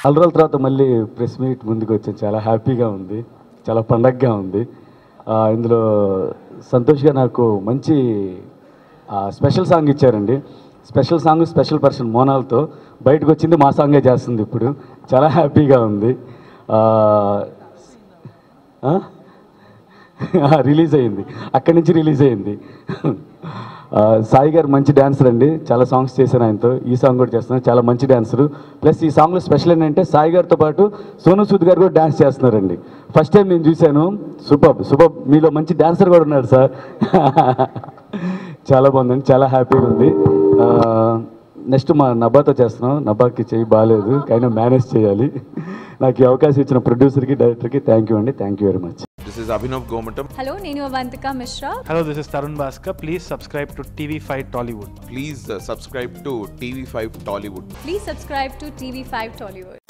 చాలా రోజుల తర్వాత మళ్ళీ ప్రెస్ మీట్ ముందుకు వచ్చాను చాలా హ్యాపీగా ఉంది చాలా పండగగా ఉంది ఆ, ఇందులో సంతోష్గా నాకు మంచి ఆ, స్పెషల్ సాంగ్ ఇచ్చారండి స్పెషల్ సాంగ్ స్పెషల్ పర్సన్ మోనాల్తో బయటకు వచ్చింది మా సాంగే చేస్తుంది ఇప్పుడు చాలా హ్యాపీగా ఉంది ఆ, ఆ? రిలీజ్ అయింది అక్కడి నుంచి రిలీజ్ అయింది ఆ, సాయి గారు మంచి డాన్సర్ అండి చాలా సాంగ్స్ చేశాను ఆయనతో ఈ సాంగ్ కూడా చేస్తున్నాను చాలా మంచి డాన్సరు ప్లస్ ఈ సాంగ్లో స్పెషల్ ఏంటంటే సాయి గారితో పాటు సోను సూద్ గారు కూడా డాన్స్ చేస్తున్నారండి ఫస్ట్ టైం నేను చూశాను సూపర్ సూపర్ మీలో మంచి డాన్సర్ కూడా ఉన్నారు సార్ చాలా బాగుందండి చాలా హ్యాపీగా ఉంది నెక్స్ట్ మా నబాతో చేస్తున్నాం నబాకి చెయ్యి బాగాలేదు కానీ మేనేజ్ చేయాలి నాకు ఈ అవకాశం ఇచ్చిన ప్రొడ్యూసర్కి డైరెక్టర్కి థ్యాంక్ యూ అండి thank you very much This is Abhinav Gomatam. Hello నేను Avantika Mishra Hello, this is Tarun Bhaskar. Please subscribe to TV5 Tollywood. Please uh, subscribe to TV5 Tollywood. Please subscribe to TV five Tollywood